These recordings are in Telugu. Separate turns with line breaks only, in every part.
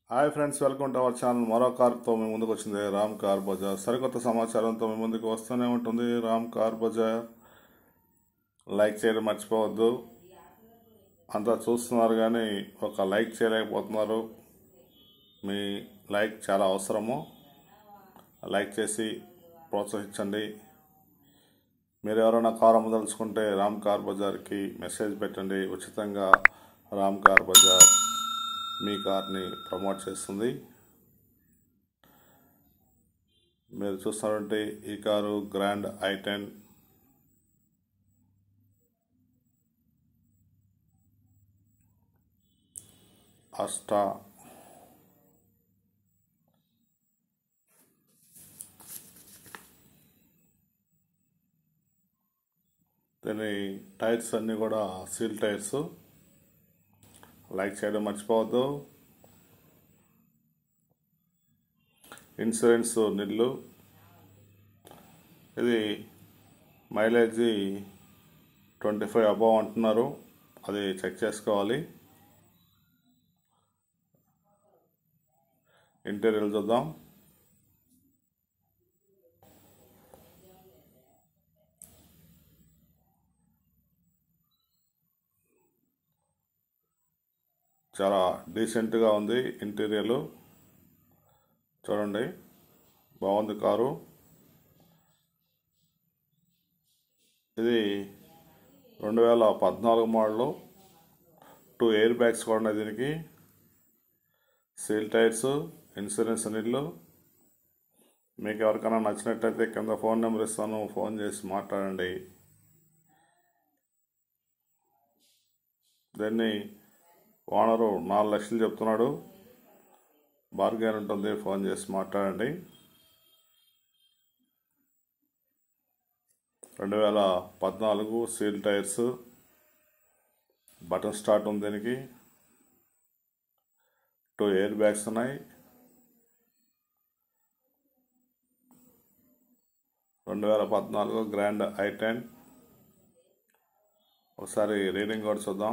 hi friends welcome to our channel మరో కార్తో మీ ముందుకు వచ్చింది రామ్ కార్ బజార్ సరికొత్త సమాచారంతో మీ ముందుకు వస్తూనే ఉంటుంది రామ్ కార్ బజార్ లైక్ చేయడం మర్చిపోవద్దు అంతా చూస్తున్నారు కానీ ఒక లైక్ చేయలేకపోతున్నారు మీ లైక్ చాలా అవసరము లైక్ చేసి ప్రోత్సహించండి మీరు ఎవరైనా కారు అమ్మదలుచుకుంటే రామ్ కార్ బజార్కి మెసేజ్ పెట్టండి ఉచితంగా రామ్ కార్ బజార్ మీ కార్ని ప్రమోట్ చేస్తుంది మీరు చూస్తున్నటువంటి ఈ కారు గ్రాండ్ ఐ టెన్ అస్టా దీని టైర్స్ అన్నీ కూడా సీల్ టైర్స్ లైక్ చేయడం మర్చిపోవద్దు ఇన్సూరెన్స్ నిల్లు ఇది మైలేజ్ ట్వంటీ ఫైవ్ అబవ్ అంటున్నారు అది చెక్ చేసుకోవాలి ఇంటీరియర్ చూద్దాం చాలా డీసెంట్గా ఉంది ఇంటీరియర్ చూడండి బాగుంది కారు ఇది రెండు వేల పద్నాలుగు మోడలు టూ ఎయిర్ బ్యాగ్స్ కూడా ఉన్నాయి దీనికి సీల్ టైర్స్ ఇన్సూరెన్స్ నీళ్ళు మీకు ఎవరికైనా నచ్చినట్లయితే కింద ఫోన్ నెంబర్ ఇస్తాను ఫోన్ చేసి మాట్లాడండి దీన్ని ఓనరు నాలుగు లక్షలు చెప్తున్నాడు బార్గెన్ ఉంటుంది ఫోన్ చేసి మాట్లాడండి రెండు వేల పద్నాలుగు సీల్ టైర్స్ బటన్ స్టార్ట్ ఉంది దీనికి టూ ఎయిర్ బ్యాగ్స్ ఉన్నాయి రెండు వేల పద్నాలుగు గ్రాండ్ ఐ టెన్ ఒకసారి రీడింగ్ కూడా చూద్దాం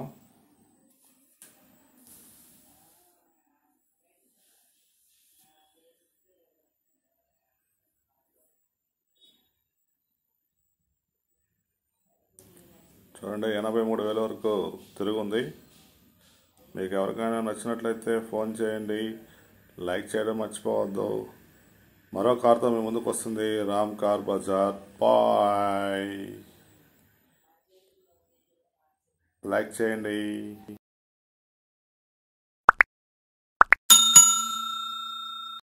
చూడండి ఎనభై మూడు వేల వరకు తిరుగుంది మీకు ఎవరికైనా నచ్చినట్లయితే ఫోన్ చేయండి లైక్ చేయడం మర్చిపోవద్దు మరో కార్తో మీ ముందుకు వస్తుంది Ram car Bazar bye like చేయండి